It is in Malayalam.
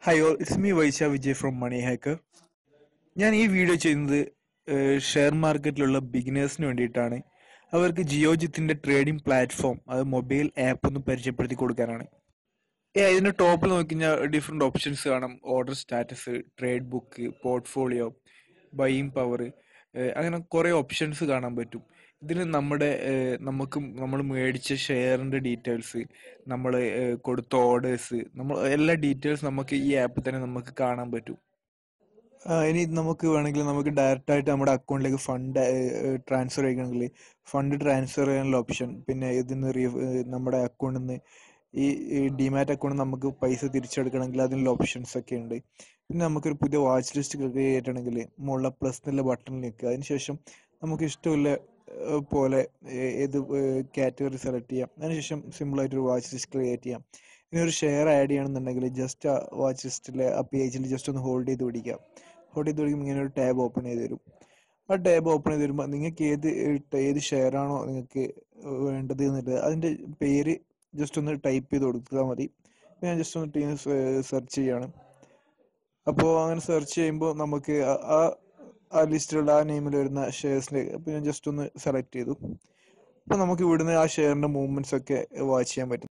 hi all it's me Vaisha Vijay from Money Hacker ഞാൻ ഈ വീഡിയോ ചെയ്യുന്നത് ഷെയർ മാർക്കറ്റിലുള്ള ബിഗിനേഴ്സിന് വേണ്ടിയിട്ടാണ് അവർക്ക് ജിയോജിത്തിന്റെ ട്രേഡിംഗ് പ്ലാറ്റ്ഫോം അത് മൊബൈൽ ആപ്പ് ഒന്ന് പരിചയപ്പെടുത്തി കൊടുക്കാനാണ് ഏ ഇതിന്റെ ടോപ്പിൽ നോക്കിക്കഴിഞ്ഞാൽ ഡിഫറെന്റ് ഓപ്ഷൻസ് കാണാം order status trade book portfolio buying power അങ്ങനെ കുറെ ഓപ്ഷൻസ് കാണാൻ പറ്റും ഇതിൽ നമ്മുടെ ഏഹ്, നമുക്ക് നമ്മൾ മേടിച്ച ഷെയറിന്റെ ഡീറ്റെയിൽസ് നമ്മൾ കൊടുത്ത ഓർഡേഴ്സ് നമ്മൾ എല്ലാ ഡീറ്റെയിൽസ് നമുക്ക് ഈ ആപ്പിൽ തന്നെ നമുക്ക് കാണാൻ പറ്റും ആ, ഇനി നമുക്ക് വേണമെങ്കിൽ നമുക്ക് ഡയറക്റ്റ് ആയിട്ട് നമ്മുടെ അക്കൗണ്ടിലേക്ക് ഫണ്ട് ട്രാൻസ്ഫർ ചെയ്യണമെങ്കിൽ ഫണ്ട് ട്രാൻസ്ഫർ ചെയ്യാനുള്ള ഓപ്ഷൻ പിന്നെ ഇതിന്ന് റീ- ഏഹ് നമ്മുടെ അക്കൗണ്ടിൽ നിന്ന് ഈ ഡിമാറ്റ് അക്കൗണ്ട് നമുക്ക് പൈസ തിരിച്ചെടുക്കണമെങ്കിൽ അതിനുള്ള ഓപ്ഷൻസ് ഒക്കെ ഉണ്ട് പിന്നെ നമുക്കൊരു പുതിയ വാച്ച് ലിസ്റ്റ് ക്രിയേറ്റ് ചെയ്യണമെങ്കിൽ മുകളിലെ പ്ലസ് എന്നുള്ള ബട്ടണിൽ നിൽക്കുക അതിനുശേഷം നമുക്ക് ഇഷ്ടമുള്ള ഏഹ്, പോലെ ഏഹ്, ഏത് കാറ്റഗറി സെലക്ട് ചെയ്യാം അതിനുശേഷം സിമ്പിളായിട്ട് ഒരു വാച്ച് ലിസ്റ്റ് ക്രിയേറ്റ് ചെയ്യാം ഇനി ഒരു ഷെയർ ആഡ് ചെയ്യണമെന്നുണ്ടെങ്കിൽ ജസ്റ്റ് ആ വാച്ച് ലിസ്റ്റിലെ ആ പേജിൽ ജസ്റ്റ് ഒന്ന് ഹോൾഡ് ചെയ്ത് പിടിക്കുക ഹോൾഡ് ചെയ്ത് പിടിക്കുമ്പോൾ ഇങ്ങനെ ഒരു ടാബ് ഓപ്പൺ ചെയ്ത് തരും ആ ടാബ് ഓപ്പൺ ചെയ്ത് വരുമ്പോൾ നിങ്ങൾക്ക് ഏത് ഏഹ് ഏത് ഷെയർ ആണോ നിങ്ങൾക്ക് വേണ്ടത് എന്നുള്ളത് അതിൻ്റെ പേര് ജസ്റ്റ് ഒന്ന് ടൈപ്പ് ചെയ്ത് കൊടുത്താൽ മതി ഞാൻ ജസ്റ്റ് ഒന്ന് ടീം സെർച്ച് ചെയ്യാണ് അപ്പോൾ അങ്ങനെ സെർച്ച് ചെയ്യുമ്പോൾ നമുക്ക് ആ- ആ ആ ലിസ്റ്റിലുള്ള ആ നെയിമിൽ വരുന്ന ഷെയർസിൻ്റെ അപ്പോൾ ഞാൻ ജസ്റ്റ് ഒന്ന് സെലക്ട് ചെയ്തു അപ്പോൾ നമുക്ക് ഇവിടുന്ന് ആ ഷെയറിൻ്റെ മൂവ്മെൻറ്റ്സ് ഒക്കെ വാച്ച് ചെയ്യാൻ പറ്റും